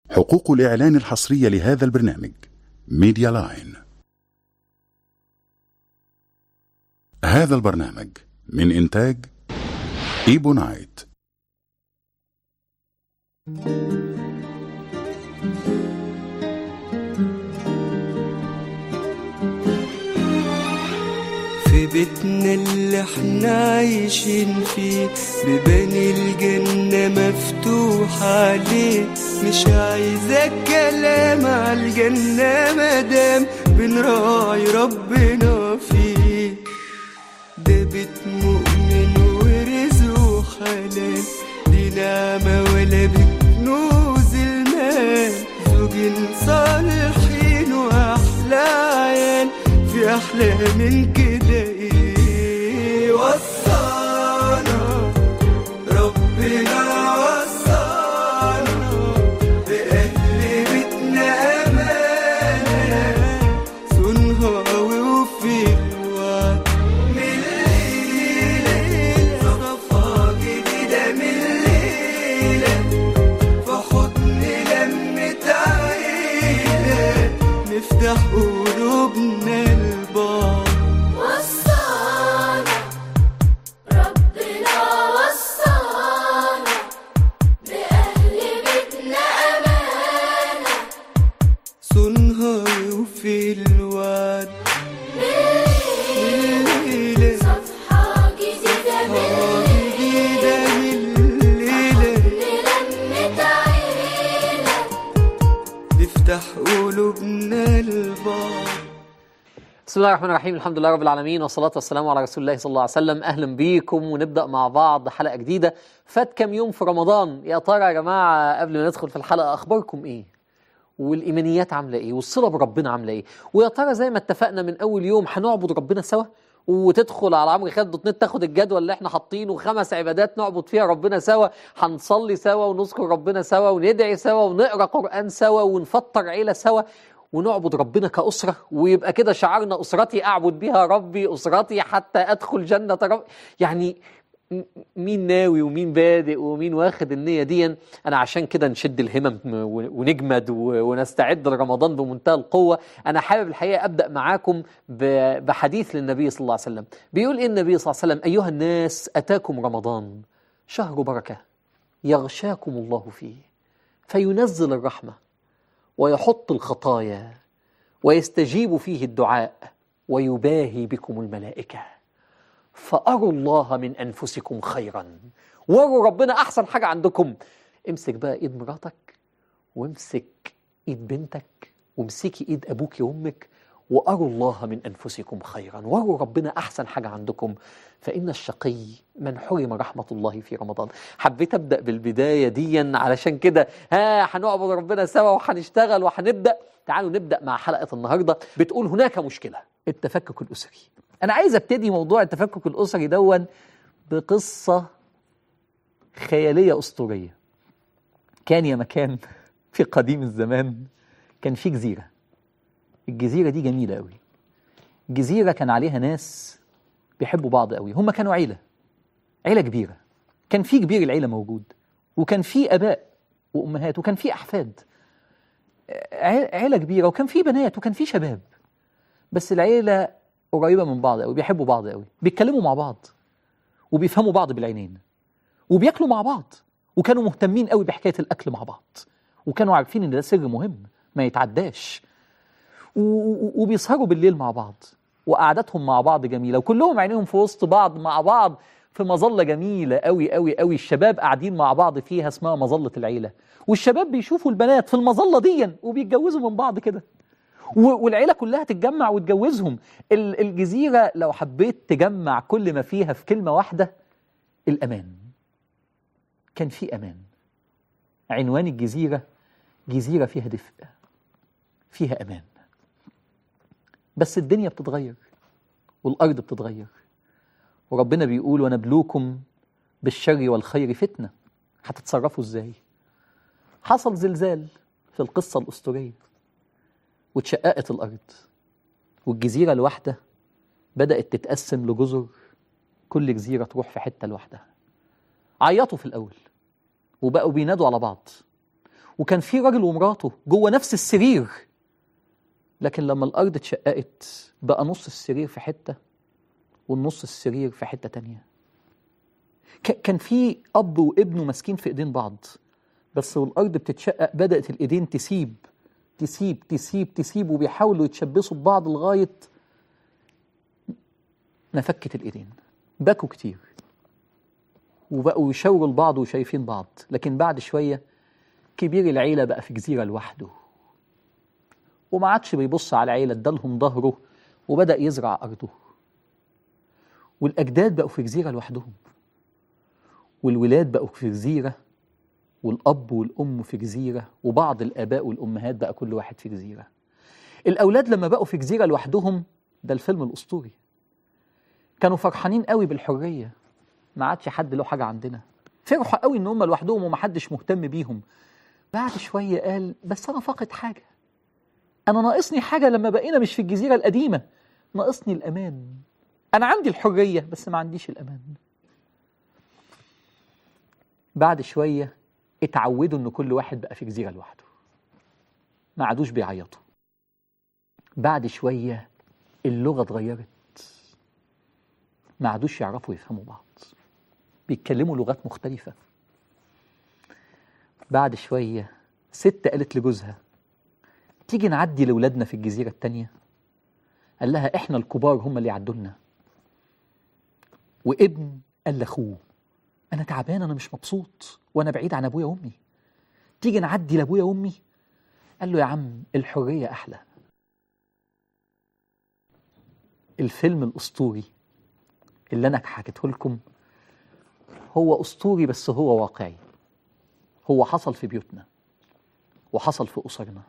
حقوق الإعلان الحصرية لهذا البرنامج ميديا لاين هذا البرنامج من إنتاج إيبونايت في بيتنا اللي احنا عايشين فيه بيبان الجنة مفتوحة عليه مش عايزة كلام عالجنة مادام بنراعي ربنا فيه ده بيت مؤمن ورزقه حلال دي نعمة ولا بكنوز المال زوجين صالحين وأحلى عيال في أحلى من كده إيه وصانا ربنا وصانا بأهل بيتنا أمانة صنها وفي الوعد من الليلة صفحة جديدة من الليلة في حضن لمة عيلة نفتح قلوبنا لبعض وصانا ربنا وصانا بأهل بيتنا أمانة صنها وفي الوعد الليلة صفحة جديدة من جديدة من الليلة لمة عيلة نفتح قلوبنا لبعض بسم الله الرحمن الرحيم الحمد لله رب العالمين والصلاة والسلام على رسول الله صلى الله عليه وسلم أهلا بيكم ونبدأ مع بعض حلقة جديدة فات كام يوم في رمضان يا ترى يا جماعة قبل ما ندخل في الحلقة أخباركم إيه والإيمانيات عاملة إيه والصلة بربنا عاملة إيه ويا ترى زي ما اتفقنا من أول يوم هنعبد ربنا سوا وتدخل على عمرو خالد دوت نت تاخد الجدول اللي احنا حاطينه خمس عبادات نعبد فيها ربنا سوا هنصلي سوا ونذكر ربنا سوا وندعي سوا ونقرا قرآن سوا ونفطر عيلة سوا ونعبد ربنا كأسرة ويبقى كده شعارنا أسرتي أعبد بها ربي أسرتي حتى أدخل جنة ربي يعني م- مين ناوي ومين بادئ ومين واخد النية دي أنا عشان كده نشد الهمم و- ونجمد و- ونستعد لرمضان بمنتهى القوة أنا حابب الحقيقة أبدأ معاكم ب- بحديث للنبي صلى الله عليه وسلم بيقول إيه النبي صلى الله عليه وسلم أيها الناس أتاكم رمضان شهر بركة يغشاكم الله فيه فينزل الرحمة ويحط الخطايا ويستجيب فيه الدعاء ويباهي بكم الملائكة فأروا الله من أنفسكم خيرا وروا ربنا أحسن حاجة عندكم امسك بقى إيد مراتك وامسك إيد بنتك وامسكي إيد أبوك وأمك وأروا الله من أنفسكم خيرا وروا ربنا أحسن حاجة عندكم فإن الشقي من حرم رحمة الله في رمضان حبيت أبدأ بالبداية دي علشان كده ها هنعبد ربنا سوا وهنشتغل وهنبدأ تعالوا نبدأ مع حلقة النهاردة بتقول هناك مشكلة التفكك الأسري أنا عايز أبتدي موضوع التفكك الأسري دون بقصة خيالية أسطورية كان يا مكان في قديم الزمان كان في جزيرة الجزيرة دي جميلة قوي الجزيرة كان عليها ناس بيحبوا بعض قوي هم كانوا عيلة عيلة كبيرة كان في كبير العيلة موجود وكان في آباء وأمهات وكان في أحفاد ع- عيلة كبيرة وكان في بنات وكان في شباب بس العيلة قريبة من بعض قوي بيحبوا بعض قوي بيتكلموا مع بعض وبيفهموا بعض بالعينين وبياكلوا مع بعض وكانوا مهتمين قوي بحكاية الأكل مع بعض وكانوا عارفين إن ده سر مهم ما يتعداش و- و- وبيسهروا بالليل مع بعض وقعداتهم مع بعض جميلة وكلهم عينيهم في وسط بعض مع بعض في مظلة جميلة قوي قوي قوي الشباب قاعدين مع بعض فيها اسمها مظلة العيلة والشباب بيشوفوا البنات في المظلة دي وبيتجوزوا من بعض كده و- والعيلة كلها تتجمع وتجوزهم ال- الجزيرة لو حبيت تجمع كل ما فيها في كلمة واحدة الأمان كان في أمان عنوان الجزيرة جزيرة فيها دفء فيها أمان بس الدنيا بتتغير والأرض بتتغير وربنا بيقول ونبلوكم بالشر والخير فتنة هتتصرفوا ازاي حصل زلزال في القصة الأسطورية واتشققت الأرض والجزيرة الواحدة بدأت تتقسم لجزر كل جزيرة تروح في حتة لوحدها عيطوا في الأول وبقوا بينادوا على بعض وكان في راجل ومراته جوه نفس السرير لكن لما الارض اتشققت بقى نص السرير في حته والنص السرير في حته تانية ك- كان في اب وابنه ماسكين في ايدين بعض بس والارض بتتشقق بدات الايدين تسيب تسيب تسيب تسيب وبيحاولوا يتشبثوا ببعض لغايه ما فكت الايدين بكوا كتير وبقوا يشاوروا لبعض وشايفين بعض لكن بعد شويه كبير العيله بقى في جزيره لوحده وما عادش بيبص على العيله ادالهم ظهره وبدا يزرع ارضه والاجداد بقوا في جزيره لوحدهم والولاد بقوا في جزيره والاب والام في جزيره وبعض الاباء والامهات بقى كل واحد في جزيره الاولاد لما بقوا في جزيره لوحدهم ده الفيلم الاسطوري كانوا فرحانين قوي بالحريه ما عادش حد له حاجه عندنا فرحوا قوي ان هم لوحدهم ومحدش مهتم بيهم بعد شويه قال بس انا فاقد حاجه انا ناقصني حاجه لما بقينا مش في الجزيره القديمه ناقصني الامان انا عندي الحريه بس ما عنديش الامان بعد شويه اتعودوا ان كل واحد بقى في جزيره لوحده ما عادوش بيعيطوا بعد شويه اللغه اتغيرت ما عادوش يعرفوا يفهموا بعض بيتكلموا لغات مختلفه بعد شويه ست قالت لجوزها تيجي نعدي لولادنا في الجزيره التانيه قال لها احنا الكبار هم اللي يعدوا لنا وابن قال لاخوه انا تعبان انا مش مبسوط وانا بعيد عن ابويا وامي تيجي نعدي لابويا وامي قال له يا عم الحريه احلى الفيلم الاسطوري اللي انا حكيته لكم هو اسطوري بس هو واقعي هو حصل في بيوتنا وحصل في اسرنا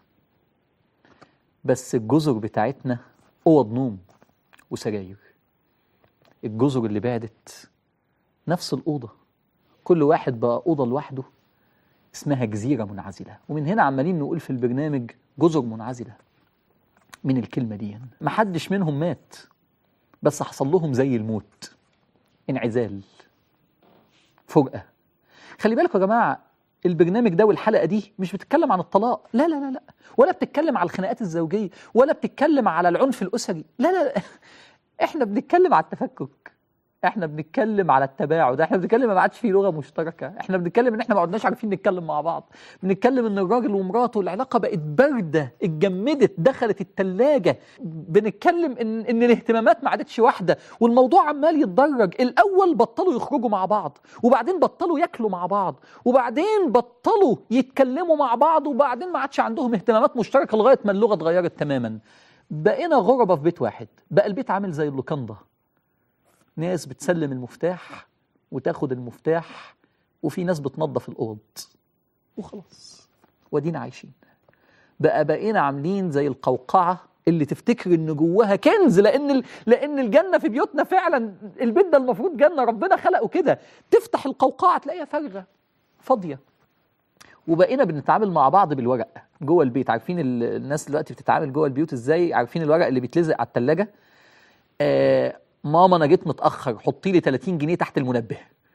بس الجزر بتاعتنا اوض نوم وسراير الجزر اللي بعدت نفس الأوضة كل واحد بقى أوضة لوحده اسمها جزيرة منعزلة ومن هنا عمالين نقول في البرنامج جزر منعزلة من الكلمة دي محدش منهم مات بس حصل لهم زي الموت انعزال فرقة خلي بالكم يا جماعة البرنامج ده والحلقة دي مش بتتكلم عن الطلاق لا لا لا لا ولا بتتكلم على الخناقات الزوجية ولا بتتكلم على العنف الأسري لا لا, لا. احنا بنتكلم على التفكك احنا بنتكلم على التباعد احنا بنتكلم ما عادش في لغه مشتركه احنا بنتكلم ان احنا ما عدناش عارفين نتكلم مع بعض بنتكلم ان الراجل ومراته العلاقه بقت بارده اتجمدت دخلت التلاجة بنتكلم ان ان الاهتمامات ما عادتش واحده والموضوع عمال يتدرج الاول بطلوا يخرجوا مع بعض وبعدين بطلوا ياكلوا مع بعض وبعدين بطلوا يتكلموا مع بعض وبعدين ما عادش عندهم اهتمامات مشتركه لغايه ما اللغه اتغيرت تماما بقينا غربة في بيت واحد بقى البيت عامل زي اللوكاندا ناس بتسلم المفتاح وتاخد المفتاح وفي ناس بتنظف الأوض وخلاص ودينا عايشين بقى بقينا عاملين زي القوقعة اللي تفتكر ان جواها كنز لان ال... لان الجنه في بيوتنا فعلا البيت ده المفروض جنه ربنا خلقه كده تفتح القوقعه تلاقيها فارغه فاضيه وبقينا بنتعامل مع بعض بالورق جوه البيت عارفين ال- الناس دلوقتي بتتعامل جوه البيوت ازاي عارفين الورق اللي بيتلزق على الثلاجه آه ماما انا جيت متاخر حطي لي 30 جنيه تحت المنبه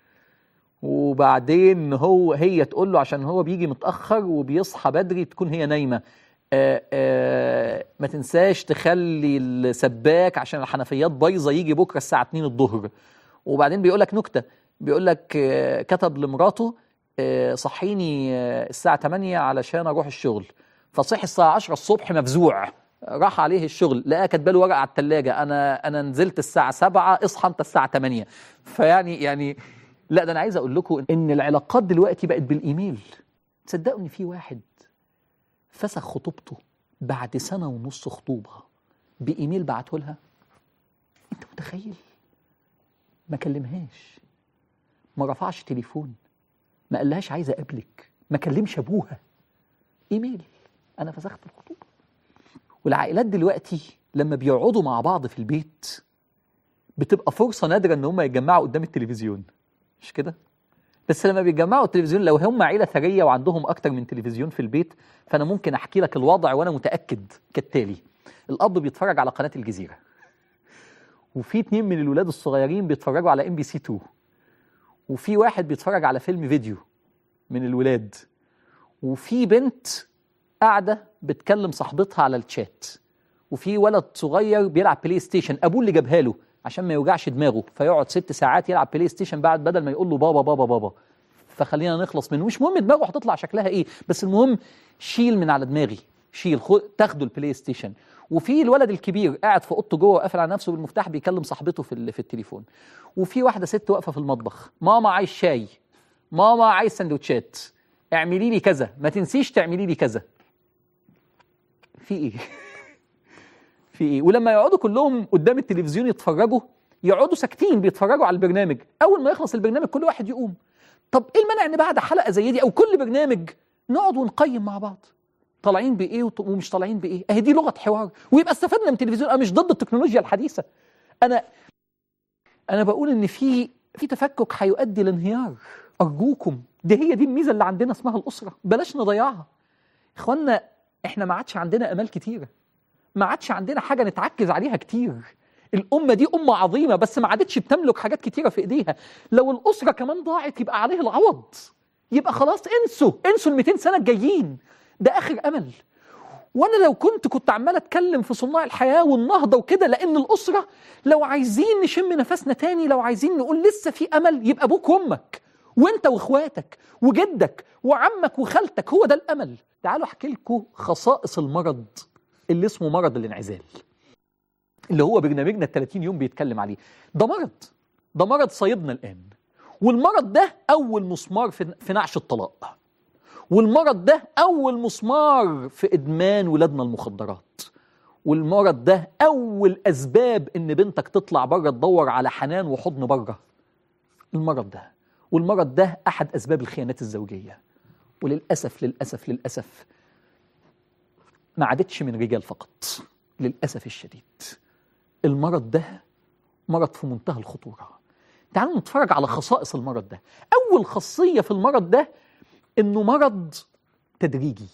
وبعدين هو هي تقول له عشان هو بيجي متاخر وبيصحى بدري تكون هي نايمه آه آه ما تنساش تخلي السباك عشان الحنفيات بايظه يجي بكره الساعه 2 الظهر وبعدين بيقول لك نكته بيقول لك آه كتب لمراته آه صحيني آه الساعه 8 علشان اروح الشغل فصحي الساعه 10 الصبح مفزوع راح عليه الشغل لقى كاتبه له ورقه على الثلاجه انا انا نزلت الساعه 7 اصحى انت الساعه 8 فيعني يعني لا ده انا عايز اقول لكم ان العلاقات دلوقتي بقت بالايميل تصدقوا ان في واحد فسخ خطوبته بعد سنه ونص خطوبه بايميل بعته لها انت متخيل ما كلمهاش ما رفعش تليفون ما قالهاش عايز اقابلك ما كلمش ابوها ايميل انا فسخت الخطوبه والعائلات دلوقتي لما بيقعدوا مع بعض في البيت بتبقى فرصه نادره ان هم يتجمعوا قدام التلفزيون مش كده بس لما بيتجمعوا التلفزيون لو هم عيله ثريه وعندهم اكتر من تلفزيون في البيت فانا ممكن احكي لك الوضع وانا متاكد كالتالي الاب بيتفرج على قناه الجزيره وفي اتنين من الولاد الصغيرين بيتفرجوا على ام بي سي 2 وفي واحد بيتفرج على فيلم فيديو من الولاد وفي بنت قاعده بتكلم صاحبتها على الشات وفي ولد صغير بيلعب بلاي ستيشن ابوه اللي جابها له عشان ما يوجعش دماغه فيقعد ست ساعات يلعب بلاي ستيشن بعد بدل ما يقول له بابا بابا بابا فخلينا نخلص منه مش مهم دماغه هتطلع شكلها ايه بس المهم شيل من على دماغي شيل خد تاخده البلاي ستيشن وفي الولد الكبير قاعد في اوضته جوه وقافل على نفسه بالمفتاح بيكلم صاحبته في ال- في التليفون وفي واحده ست واقفه في المطبخ ماما عايز شاي ماما عايز سندوتشات اعملي لي كذا ما تنسيش تعملي لي كذا في ايه في ايه ولما يقعدوا كلهم قدام التلفزيون يتفرجوا يقعدوا ساكتين بيتفرجوا على البرنامج اول ما يخلص البرنامج كل واحد يقوم طب ايه المانع ان بعد حلقه زي دي او كل برنامج نقعد ونقيم مع بعض طالعين بايه وط- ومش طالعين بايه اهي دي لغه حوار ويبقى استفدنا من التلفزيون انا مش ضد التكنولوجيا الحديثه انا انا بقول ان في في تفكك هيؤدي لانهيار ارجوكم دي هي دي الميزه اللي عندنا اسمها الاسره بلاش نضيعها اخوانا احنا ما عادش عندنا امال كتيره ما عادش عندنا حاجه نتعكز عليها كتير الامه دي امه عظيمه بس ما عادتش بتملك حاجات كتيره في ايديها لو الاسره كمان ضاعت يبقى عليه العوض يبقى خلاص انسوا انسوا ال 200 سنه الجايين ده اخر امل وانا لو كنت كنت عمال اتكلم في صناع الحياه والنهضه وكده لان الاسره لو عايزين نشم نفسنا تاني لو عايزين نقول لسه في امل يبقى ابوك وامك وانت واخواتك وجدك وعمك وخالتك هو ده الامل تعالوا احكي لكم خصائص المرض اللي اسمه مرض الانعزال اللي هو برنامجنا ال 30 يوم بيتكلم عليه ده مرض ده مرض صايبنا الان والمرض ده اول مسمار في في نعش الطلاق والمرض ده اول مسمار في ادمان ولادنا المخدرات والمرض ده اول اسباب ان بنتك تطلع بره تدور على حنان وحضن بره المرض ده والمرض ده احد اسباب الخيانات الزوجيه وللاسف للاسف للاسف ما عادتش من رجال فقط للاسف الشديد المرض ده مرض في منتهى الخطوره تعالوا نتفرج على خصائص المرض ده اول خاصيه في المرض ده انه مرض تدريجي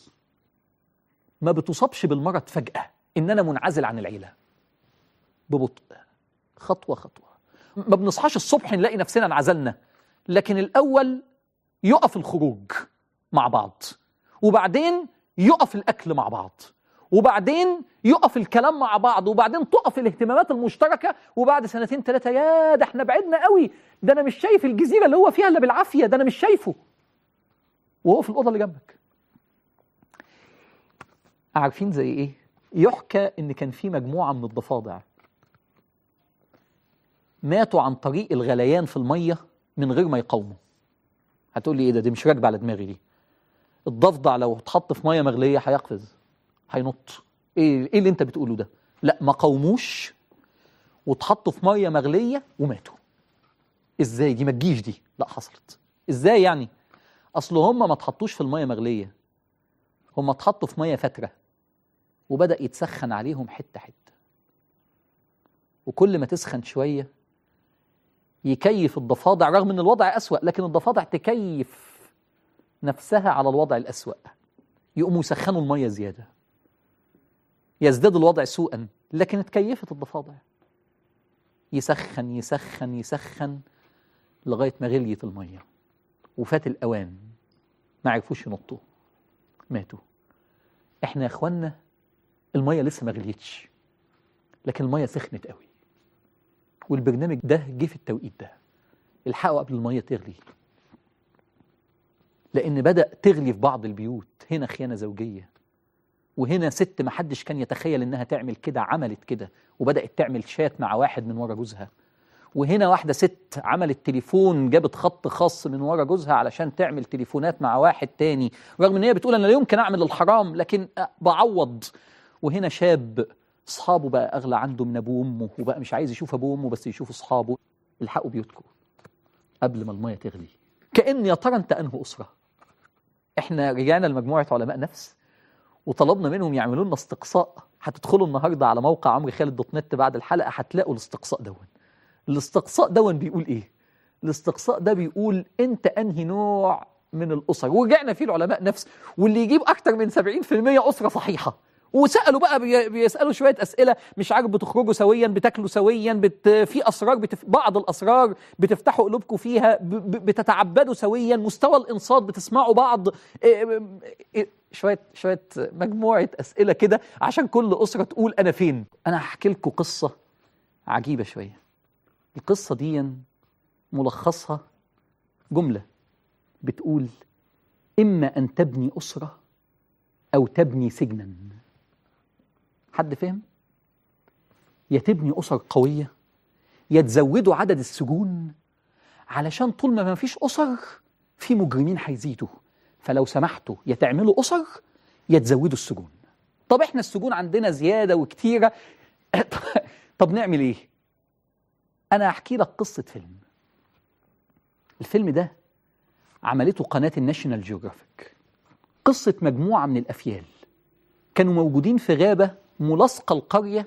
ما بتصابش بالمرض فجاه ان انا منعزل عن العيله ببطء خطوه خطوه ما بنصحاش الصبح نلاقي نفسنا انعزلنا لكن الاول يقف الخروج مع بعض وبعدين يقف الاكل مع بعض وبعدين يقف الكلام مع بعض وبعدين تقف الاهتمامات المشتركه وبعد سنتين ثلاثه يا ده احنا بعدنا قوي ده انا مش شايف الجزيره اللي هو فيها الا بالعافيه ده انا مش شايفه وهو في الاوضه اللي جنبك عارفين زي ايه يحكى ان كان في مجموعه من الضفادع ماتوا عن طريق الغليان في الميه من غير ما يقاوموا هتقول لي ايه ده دي مش راكبه على دماغي دي الضفدع لو اتحط في ميه مغليه هيقفز هينط ايه ايه اللي انت بتقوله ده لا ما قاوموش واتحطوا في ميه مغليه وماتوا ازاي دي ما تجيش دي لا حصلت ازاي يعني اصل هم ما اتحطوش في الميه مغليه هم اتحطوا في ميه فتره وبدا يتسخن عليهم حته حته وكل ما تسخن شويه يكيف الضفادع رغم ان الوضع اسوا لكن الضفادع تكيف نفسها على الوضع الاسوا يقوموا يسخنوا الميه زياده يزداد الوضع سوءا لكن اتكيفت الضفادع يسخن يسخن يسخن لغايه ما غليت الميه وفات الاوان ما عرفوش ينطوا ماتوا احنا يا اخوانا الميه لسه ما غليتش لكن الميه سخنت قوي والبرنامج ده جه في التوقيت ده الحقوا قبل الميه تغلي لان بدا تغلي في بعض البيوت هنا خيانه زوجيه وهنا ست ما حدش كان يتخيل انها تعمل كده عملت كده وبدات تعمل شات مع واحد من ورا جوزها وهنا واحده ست عملت تليفون جابت خط خاص من ورا جوزها علشان تعمل تليفونات مع واحد تاني رغم ان هي بتقول انا لا يمكن اعمل الحرام لكن بعوض وهنا شاب اصحابه بقى اغلى عنده من ابوه وامه وبقى مش عايز يشوف ابوه وامه بس يشوف اصحابه الحقوا بيوتكم قبل ما الميه تغلي كان يا ترى انت انه اسره احنا رجعنا لمجموعه علماء نفس وطلبنا منهم يعملوا لنا استقصاء هتدخلوا النهارده على موقع عمرو خالد دوت نت بعد الحلقه هتلاقوا الاستقصاء دون الاستقصاء دون بيقول ايه الاستقصاء ده بيقول انت انهي نوع من الاسر ورجعنا فيه العلماء نفس واللي يجيب اكتر من 70% اسره صحيحه وسالوا بقى بي- بيسالوا شويه اسئله مش عارف بتخرجوا سويا بتاكلوا سويا بت في اسرار بتف... بعض الاسرار بتفتحوا قلوبكم فيها ب... ب- بتتعبدوا سويا مستوى الانصات بتسمعوا بعض إيه إيه شويه شويه مجموعه اسئله كده عشان كل اسره تقول انا فين انا هحكي لكم قصه عجيبه شويه القصه دي ملخصها جمله بتقول اما ان تبني اسره او تبني سجنا حد فهم يا تبني اسر قويه يا تزودوا عدد السجون علشان طول ما ما فيش اسر في مجرمين هيزيدوا فلو سمحتوا يا تعملوا اسر يا تزودوا السجون طب احنا السجون عندنا زياده وكتيره طب نعمل ايه انا هحكي لك قصه فيلم الفيلم ده عملته قناه الناشونال جيوغرافيك قصه مجموعه من الافيال كانوا موجودين في غابه ملاصقه القريه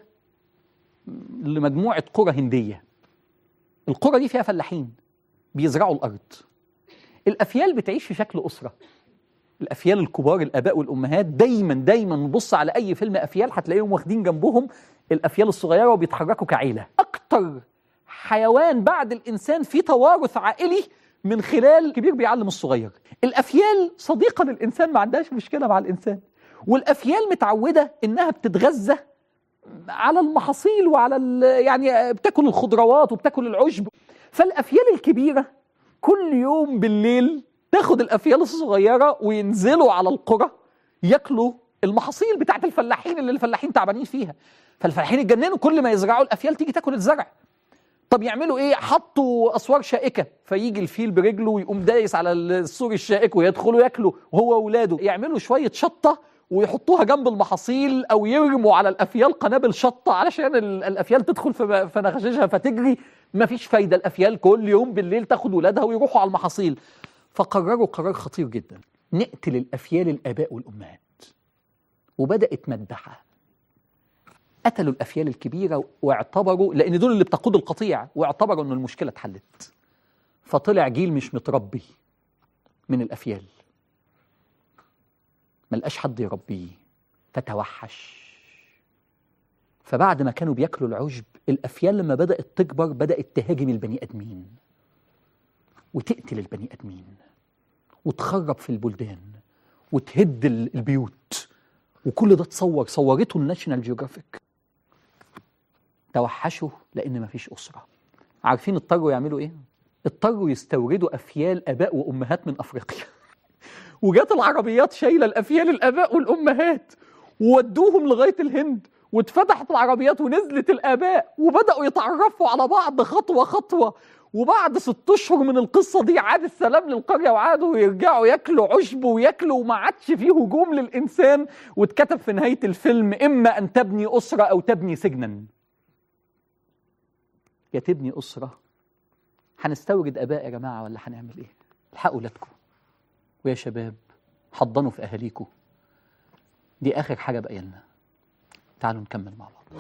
لمجموعه قرى هنديه القرى دي فيها فلاحين بيزرعوا الارض الافيال بتعيش في شكل اسره الافيال الكبار الاباء والامهات دايما دايما نبص على اي فيلم افيال هتلاقيهم واخدين جنبهم الافيال الصغيره وبيتحركوا كعيله اكتر حيوان بعد الانسان في توارث عائلي من خلال كبير بيعلم الصغير الافيال صديقه للانسان ما عندهاش مشكله مع الانسان والافيال متعوده انها بتتغذى على المحاصيل وعلى ال- يعني بتاكل الخضروات وبتاكل العشب فالافيال الكبيره كل يوم بالليل تاخد الافيال الصغيره وينزلوا على القرى ياكلوا المحاصيل بتاعت الفلاحين اللي الفلاحين تعبانين فيها فالفلاحين اتجننوا كل ما يزرعوا الافيال تيجي تاكل الزرع طب يعملوا ايه حطوا اسوار شائكه فيجي الفيل برجله ويقوم دايس على السور الشائك ويدخلوا ياكلوا وهو واولاده يعملوا شويه شطه ويحطوها جنب المحاصيل او يرموا على الافيال قنابل شطه علشان ال- الافيال تدخل في في نخاششها فتجري مفيش فايده الافيال كل يوم بالليل تاخد ولادها ويروحوا على المحاصيل فقرروا قرار خطير جدا نقتل الافيال الاباء والامهات وبدات مذبحه قتلوا الافيال الكبيره واعتبروا لان دول اللي بتقود القطيع واعتبروا ان المشكله اتحلت فطلع جيل مش متربي من الافيال ملقاش حد يربيه فتوحش فبعد ما كانوا بياكلوا العشب الافيال لما بدات تكبر بدات تهاجم البني ادمين وتقتل البني ادمين وتخرب في البلدان وتهد ال- البيوت وكل ده اتصور صورته الناشونال جيوغرافيك توحشوا لان مفيش اسره عارفين اضطروا يعملوا ايه اضطروا يستوردوا افيال اباء وامهات من افريقيا وجات العربيات شايله الافيال الاباء والامهات وودوهم لغايه الهند واتفتحت العربيات ونزلت الاباء وبداوا يتعرفوا على بعض خطوه خطوه وبعد ست اشهر من القصه دي عاد السلام للقريه وعادوا يرجعوا ياكلوا عشب وياكلوا وما عادش فيه هجوم للانسان واتكتب في نهايه الفيلم اما ان تبني اسره او تبني سجنا يا تبني اسره هنستورد اباء يا جماعه ولا هنعمل ايه الحقوا ولادكم ويا شباب حضنوا في اهاليكم دي اخر حاجه بقى لنا تعالوا نكمل مع بعض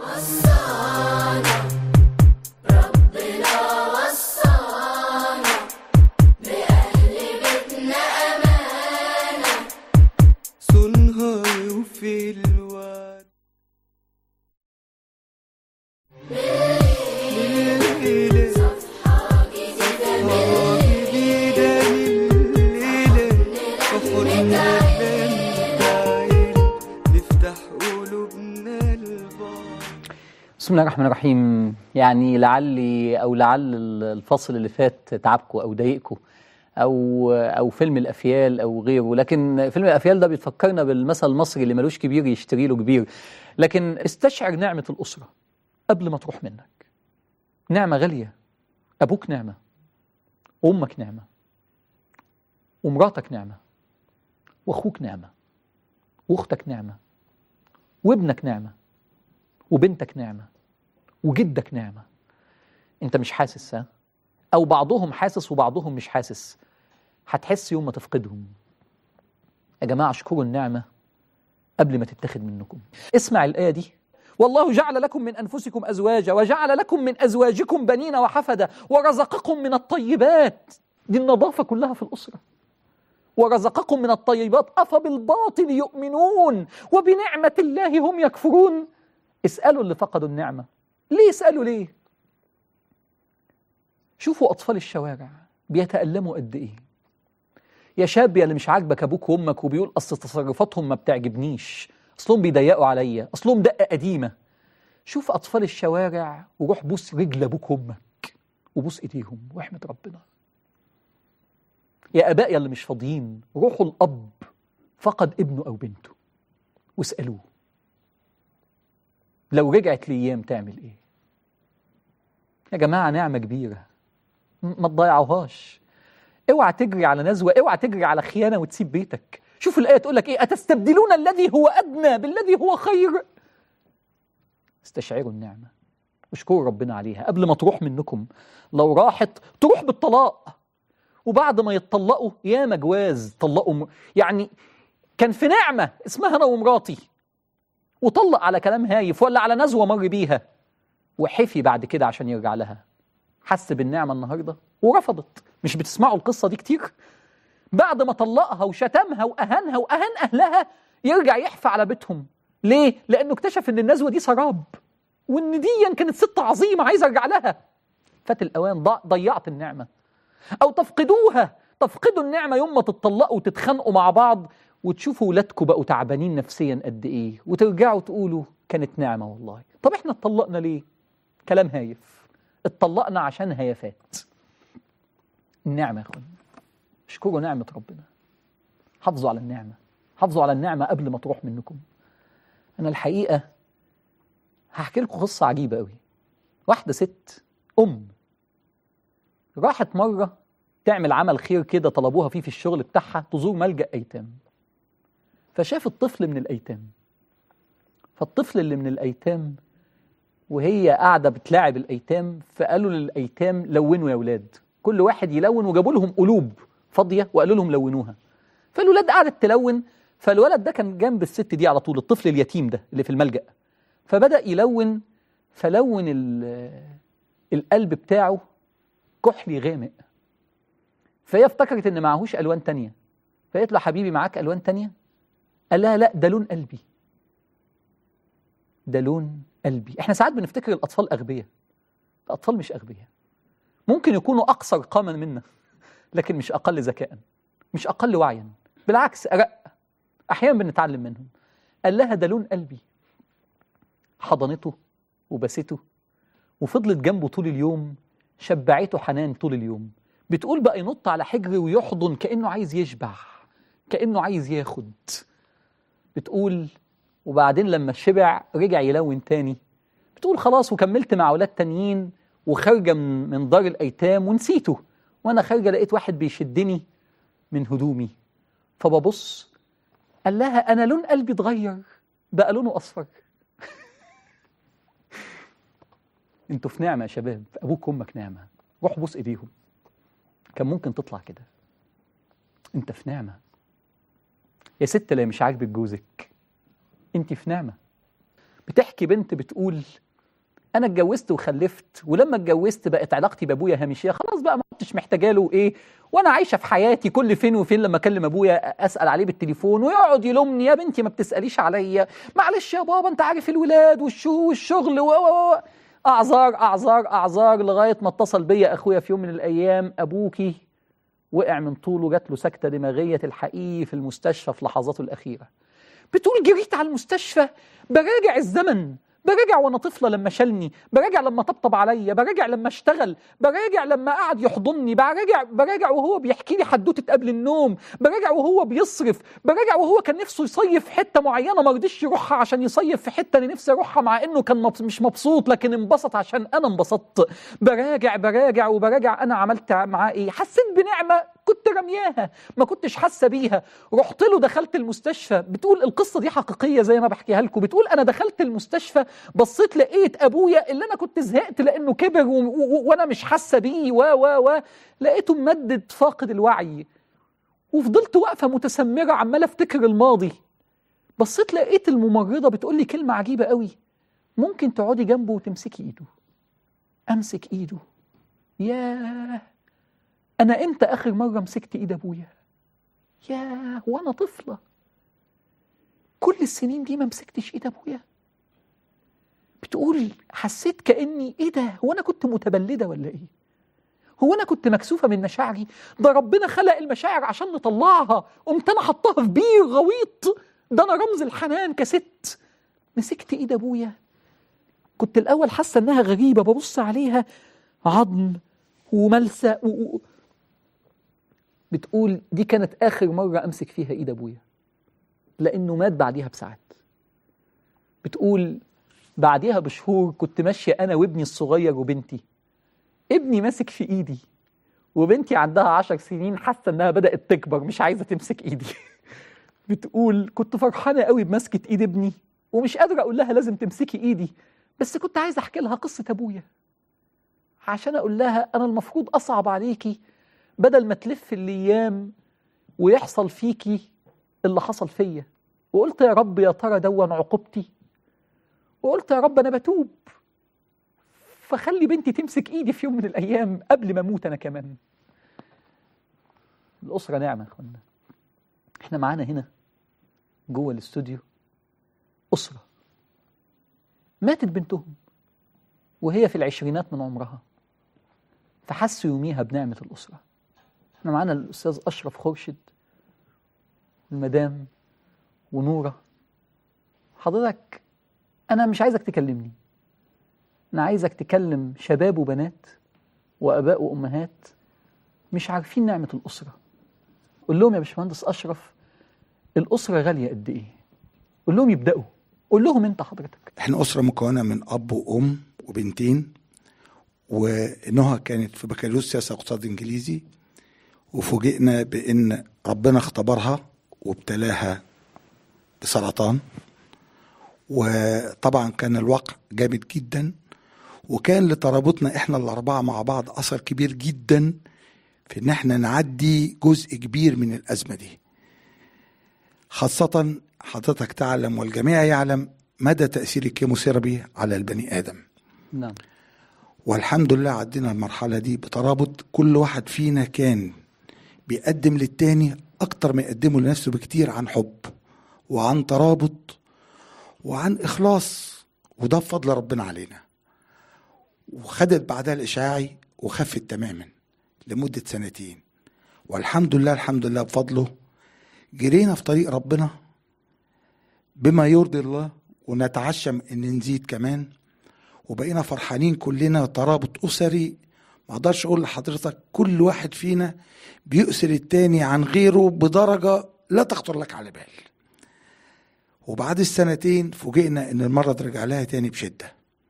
ربنا وصانا بأهل بيتنا أمانة صنها وفي الوعد الليلة صفحة جديدة صفحة جديدة لليلة فخرنا بنتعيل نفتح قلوبنا لبعض بسم الله الرحمن الرحيم يعني لعلي او لعل الفصل اللي فات تعبكم او ضايقكم او او فيلم الافيال او غيره لكن فيلم الافيال ده بيفكرنا بالمثل المصري اللي ملوش كبير يشتري له كبير لكن استشعر نعمه الاسره قبل ما تروح منك نعمه غاليه ابوك نعمه وامك نعمه ومراتك نعمه واخوك نعمه واختك نعمه وابنك نعمه وبنتك نعمة وجدك نعمة انت مش حاسس ها او بعضهم حاسس وبعضهم مش حاسس هتحس يوم ما تفقدهم يا جماعة اشكروا النعمة قبل ما تتاخد منكم اسمع الآية دي والله جعل لكم من أنفسكم أزواجا وجعل لكم من أزواجكم بنين وحفدة ورزقكم من الطيبات دي النظافة كلها في الأسرة ورزقكم من الطيبات أفبالباطل يؤمنون وبنعمة الله هم يكفرون اسألوا اللي فقدوا النعمة ليه اسألوا ليه شوفوا أطفال الشوارع بيتألموا قد إيه يا شاب يا اللي مش عاجبك أبوك وأمك وبيقول أصل تصرفاتهم ما بتعجبنيش أصلهم بيضيقوا عليا أصلهم دقة قديمة شوف أطفال الشوارع وروح بوس رجل أبوك وأمك وبوس إيديهم واحمد ربنا يا آباء يا اللي مش فاضيين روحوا الأب فقد ابنه أو بنته واسألوه لو رجعت لأيام تعمل إيه يا جماعة نعمة كبيرة م- ما تضيعوهاش اوعى تجري على نزوة اوعى تجري على خيانة وتسيب بيتك شوف الآية تقول لك إيه أتستبدلون الذي هو أدنى بالذي هو خير استشعروا النعمة واشكروا ربنا عليها قبل ما تروح منكم لو راحت تروح بالطلاق وبعد ما يتطلقوا ياما جواز طلقوا م... يعني كان في نعمة اسمها أنا ومراتي وطلق على كلام هايف ولا على نزوة مر بيها وحفي بعد كده عشان يرجع لها حس بالنعمة النهاردة ورفضت مش بتسمعوا القصة دي كتير بعد ما طلقها وشتمها وأهانها وأهان أهلها يرجع يحفى على بيتهم ليه؟ لأنه اكتشف إن النزوة دي سراب وإن دي كانت ست عظيمة عايز أرجع لها فات الأوان ضاع- ضيعت النعمة أو تفقدوها تفقدوا النعمة يوم ما تتطلقوا وتتخانقوا مع بعض وتشوفوا ولادكم بقوا تعبانين نفسيا قد إيه وترجعوا تقولوا كانت نعمة والله طب إحنا اتطلقنا ليه؟ كلام هايف اتطلقنا عشان هيافات النعمة يا اخوانا اشكروا نعمة ربنا حافظوا على النعمة حافظوا على النعمة قبل ما تروح منكم أنا الحقيقة هحكي لكم قصة عجيبة قوي واحدة ست أم راحت مرة تعمل عمل خير كده طلبوها فيه في الشغل بتاعها تزور ملجأ أيتام فشافت طفل من الأيتام فالطفل اللي من الأيتام وهي قاعدة بتلاعب الأيتام فقالوا للأيتام لونوا يا ولاد كل واحد يلون وجابوا لهم قلوب فاضية وقالوا لهم لونوها فالولاد قعدت تلون فالولد ده كان جنب الست دي على طول الطفل اليتيم ده اللي في الملجأ فبدأ يلون فلون ال- القلب بتاعه كحلي غامق فهي افتكرت ان معهوش الوان تانية فقالت له حبيبي معاك الوان تانية قال لها لا ده لون قلبي ده لون قلبي احنا ساعات بنفتكر الاطفال اغبياء الاطفال مش اغبياء ممكن يكونوا اقصر قاما منا لكن مش اقل ذكاء مش اقل وعيا بالعكس ارق احيانا بنتعلم منهم قال لها ده لون قلبي حضنته وبسته وفضلت جنبه طول اليوم شبعته حنان طول اليوم بتقول بقى ينط على حجري ويحضن كأنه عايز يشبع كأنه عايز ياخد بتقول وبعدين لما شبع رجع يلون تاني بتقول خلاص وكملت مع اولاد تانيين وخارجه من من دار الايتام ونسيته وانا خارجه لقيت واحد بيشدني من هدومي فببص قال لها انا لون قلبي اتغير بقى لونه اصفر انتوا في نعمه يا شباب ابوك وامك نعمه روح بوس ايديهم كان ممكن تطلع كده انت في نعمه يا ست اللي مش عاجبك جوزك انت في نعمه بتحكي بنت بتقول انا اتجوزت وخلفت ولما اتجوزت بقت علاقتي بابويا هامشيه خلاص بقى ما كنتش محتاجه له ايه وانا عايشه في حياتي كل فين وفين لما اكلم ابويا اسال عليه بالتليفون ويقعد يلومني يا بنتي ما بتساليش عليا معلش يا بابا انت عارف الولاد والشو والشغل و و و اعذار اعذار اعذار لغايه ما اتصل بيا اخويا في يوم من الايام ابوكي وقع من طوله جات له سكته دماغيه الحقيقي في المستشفى في لحظاته الاخيره بتقول جريت على المستشفى براجع الزمن براجع وانا طفله لما شالني براجع لما طبطب عليا براجع لما اشتغل براجع لما قعد يحضني براجع براجع وهو بيحكي لي حدوته قبل النوم براجع وهو بيصرف براجع وهو كان نفسه يصيف في حته معينه ما رضيش يروحها عشان يصيف في حته انا نفسي اروحها مع انه كان مبس- مش مبسوط لكن انبسط عشان انا انبسطت براجع براجع وبراجع انا عملت معاه ايه حسيت بنعمه كنت رمياها ما كنتش حاسه بيها رحت له دخلت المستشفى بتقول القصه دي حقيقيه زي ما بحكيها لكم بتقول انا دخلت المستشفى بصيت لقيت ابويا اللي انا كنت زهقت لانه كبر و... و... وانا مش حاسه بيه و و و لقيته ممدد فاقد الوعي وفضلت واقفه متسمره عماله افتكر الماضي بصيت لقيت الممرضه بتقول لي كلمه عجيبه قوي ممكن تقعدي جنبه وتمسكي ايده امسك ايده ياه انا امتى اخر مره مسكت ايد ابويا يا وانا طفله كل السنين دي ما مسكتش ايد ابويا بتقول حسيت كاني ايه ده هو انا كنت متبلده ولا ايه هو انا كنت مكسوفه من مشاعري ده ربنا خلق المشاعر عشان نطلعها قمت انا حطها في بير غويط ده انا رمز الحنان كست مسكت ايد ابويا كنت الاول حاسه انها غريبه ببص عليها عظم وملسى و... و... بتقول دي كانت اخر مره امسك فيها ايد ابويا لانه مات بعديها بساعات بتقول بعديها بشهور كنت ماشيه انا وابني الصغير وبنتي ابني ماسك في ايدي وبنتي عندها عشر سنين حاسه انها بدات تكبر مش عايزه تمسك ايدي بتقول كنت فرحانه قوي بمسكه ايد ابني ومش قادره اقول لها لازم تمسكي ايدي بس كنت عايزه احكي لها قصه ابويا عشان اقول لها انا المفروض اصعب عليكي بدل ما تلف الايام ويحصل فيكي اللي حصل فيا وقلت يا رب يا ترى دون عقوبتي وقلت يا رب انا بتوب فخلي بنتي تمسك ايدي في يوم من الايام قبل ما اموت انا كمان الاسره نعمه يا اخوانا احنا معانا هنا جوه الاستوديو اسره ماتت بنتهم وهي في العشرينات من عمرها فحسوا يوميها بنعمه الاسره احنا معانا الاستاذ اشرف خورشد المدام ونوره حضرتك انا مش عايزك تكلمني انا عايزك تكلم شباب وبنات واباء وامهات مش عارفين نعمه الاسره قول لهم يا باشمهندس اشرف الاسره غاليه قد ايه قول لهم يبداوا قول لهم انت حضرتك احنا أسرة مكونة من أب وأم وبنتين ونهى كانت في بكالوريوس سياسة اقتصاد إنجليزي وفوجئنا بأن ربنا اختبرها وابتلاها بسرطان وطبعا كان الواقع جامد جدا وكان لترابطنا احنا الأربعة مع بعض أثر كبير جدا في إن احنا نعدي جزء كبير من الأزمة دي خاصة حضرتك تعلم والجميع يعلم مدى تأثير الكيموثيرابي على البني آدم نعم والحمد لله عدينا المرحلة دي بترابط كل واحد فينا كان بيقدم للتاني أكتر ما يقدمه لنفسه بكتير عن حب وعن ترابط وعن إخلاص وده بفضل ربنا علينا وخدت بعدها الإشاعي وخفت تماما لمدة سنتين والحمد لله الحمد لله بفضله جرينا في طريق ربنا بما يرضي الله ونتعشم ان نزيد كمان وبقينا فرحانين كلنا ترابط اسري ما اقدرش اقول لحضرتك كل واحد فينا بيؤثر التاني عن غيره بدرجه لا تخطر لك على بال وبعد السنتين فوجئنا ان المرض رجع لها تاني بشده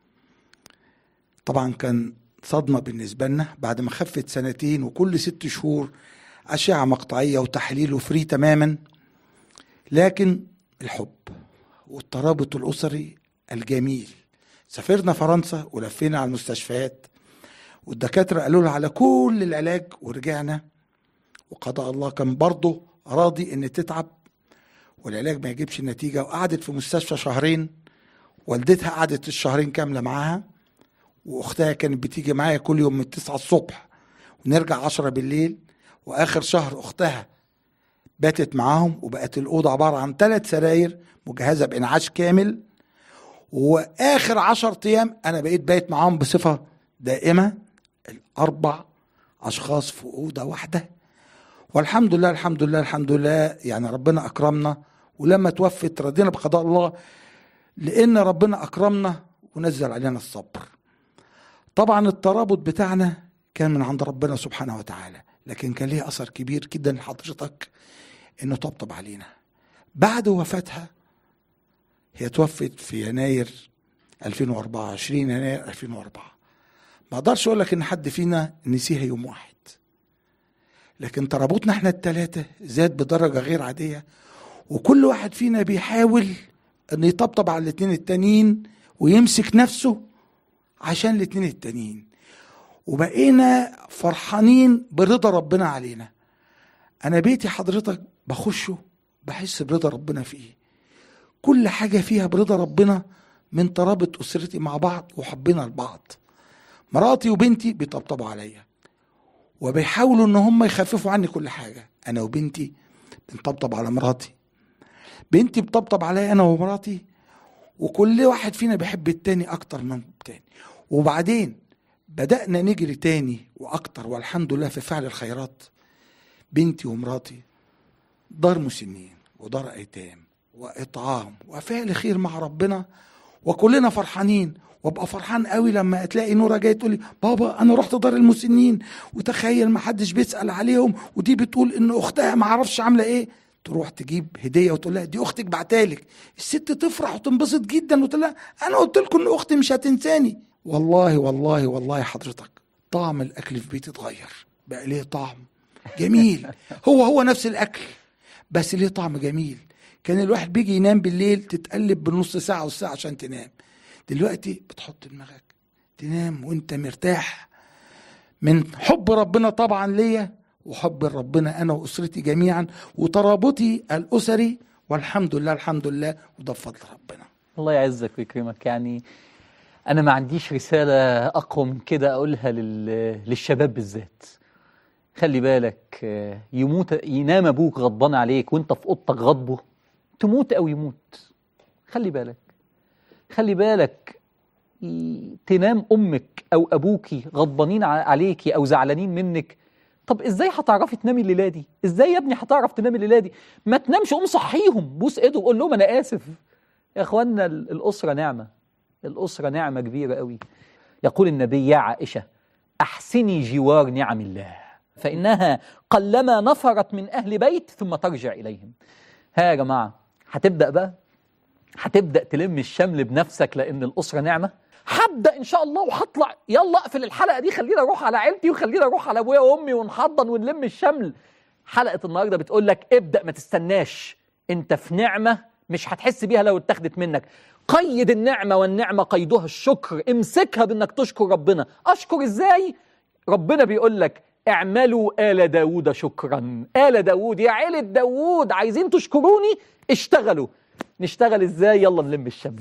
طبعا كان صدمه بالنسبه لنا بعد ما خفت سنتين وكل ست شهور اشعه مقطعيه وتحليل وفري تماما لكن الحب والترابط الاسري الجميل سافرنا فرنسا ولفينا على المستشفيات والدكاتره قالوا لها على كل العلاج ورجعنا وقضاء الله كان برضه راضي ان تتعب والعلاج ما يجيبش نتيجه وقعدت في مستشفى شهرين والدتها قعدت الشهرين كامله معاها واختها كانت بتيجي معايا كل يوم من 9 الصبح ونرجع 10 بالليل واخر شهر اختها باتت معاهم وبقت الاوضه عباره عن ثلاث سراير مجهزه بانعاش كامل واخر عشر ايام انا بقيت بايت معاهم بصفه دائمه الاربع اشخاص في اوضه واحده والحمد لله الحمد لله الحمد لله يعني ربنا اكرمنا ولما توفت رضينا بقضاء الله لان ربنا اكرمنا ونزل علينا الصبر طبعا الترابط بتاعنا كان من عند ربنا سبحانه وتعالى لكن كان ليه اثر كبير جدا لحضرتك انه طبطب علينا بعد وفاتها هي توفت في يناير 2004 20 يناير 2004 ما اقدرش اقول لك ان حد فينا نسيها يوم واحد لكن ترابطنا احنا الثلاثه زاد بدرجه غير عاديه وكل واحد فينا بيحاول ان يطبطب على الاثنين التانيين ويمسك نفسه عشان الاثنين التانيين وبقينا فرحانين برضا ربنا علينا انا بيتي حضرتك بخشه بحس برضا ربنا فيه كل حاجه فيها برضا ربنا من ترابط اسرتي مع بعض وحبنا لبعض مراتي وبنتي بيطبطبوا عليا وبيحاولوا ان هم يخففوا عني كل حاجه انا وبنتي نطبطب على مراتي بنتي بتطبطب عليا انا ومراتي وكل واحد فينا بيحب التاني اكتر من التاني وبعدين بدأنا نجري تاني واكتر والحمد لله في فعل الخيرات بنتي ومراتي دار مسنين ودار ايتام واطعام وفعل خير مع ربنا وكلنا فرحانين وابقى فرحان قوي لما تلاقي نوره جايه تقول لي بابا انا رحت دار المسنين وتخيل ما حدش بيسال عليهم ودي بتقول ان اختها ما اعرفش عامله ايه تروح تجيب هديه وتقول لها دي اختك بعتالك الست تفرح وتنبسط جدا وتقول لها انا قلت لكم ان اختي مش هتنساني والله والله والله حضرتك طعم الاكل في بيتي اتغير بقى ليه طعم جميل هو هو نفس الاكل بس ليه طعم جميل كان الواحد بيجي ينام بالليل تتقلب بالنص ساعة والساعة عشان تنام دلوقتي بتحط دماغك تنام وانت مرتاح من حب ربنا طبعا ليا وحب ربنا انا واسرتي جميعا وترابطي الاسري والحمد لله الحمد لله وده بفضل ربنا الله يعزك ويكرمك يعني انا ما عنديش رساله اقوى من كده اقولها لل... للشباب بالذات خلي بالك آه، يموت ينام ابوك غضبان عليك وانت في اوضتك غضبه تموت او يموت خلي بالك خلي بالك ي- تنام امك او ابوكي غضبانين ع- عليكي او زعلانين منك طب ازاي هتعرفي تنامي الليله دي ازاي يا ابني هتعرف تنامي الليله دي ما تنامش قوم صحيهم بوس ايده وقول لهم انا اسف يا اخوانا ال- الاسره نعمه الاسره نعمه كبيره قوي يقول النبي يا عائشه احسني جوار نعم الله فانها قلما نفرت من اهل بيت ثم ترجع اليهم ها يا جماعه هتبدا بقى هتبدا تلم الشمل بنفسك لان الاسره نعمه هبدا ان شاء الله وهطلع يلا اقفل الحلقه دي خلينا اروح على عيلتي وخلينا اروح على ابويا وامي ونحضن ونلم الشمل حلقه النهارده بتقول لك ابدا ما تستناش انت في نعمه مش هتحس بيها لو اتاخدت منك قيد النعمه والنعمه قيدها الشكر امسكها بانك تشكر ربنا اشكر ازاي ربنا بيقول لك اعملوا آل داود شكرا آل داود يا عيلة داود عايزين تشكروني اشتغلوا نشتغل ازاي يلا نلم الشمل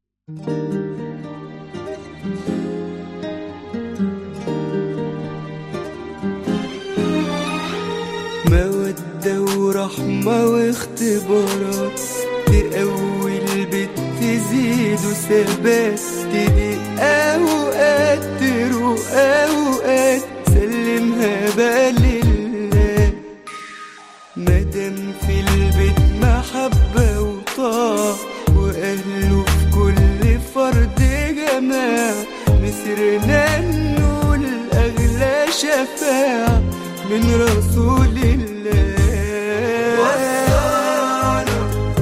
مودة ورحمة واختبارات تقوي البيت تزيد وثبات تضيق أوقات تروق أوقات سلمها بقى لله مادام في البيت محبة وطاعة وأهله في كل فرد جماعة مسرنا نقول أغلى شفاعة من رسول الله وصانا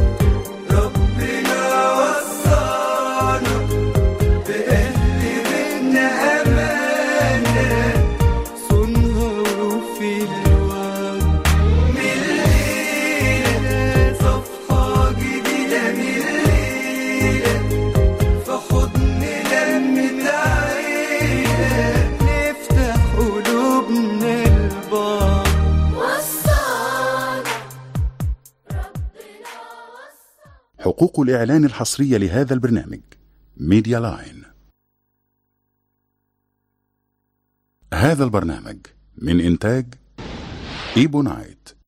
ربنا وصانا بأهل بيتنا أمانة صنها وفي الوعد من ليلة صفحة جديدة من ليلة في حضن لمة عيلة نفتح قلوبنا لبعض وصانا حقوق الإعلان الحصرية لهذا البرنامج ميديا لاين هذا البرنامج من إنتاج إيبو نايت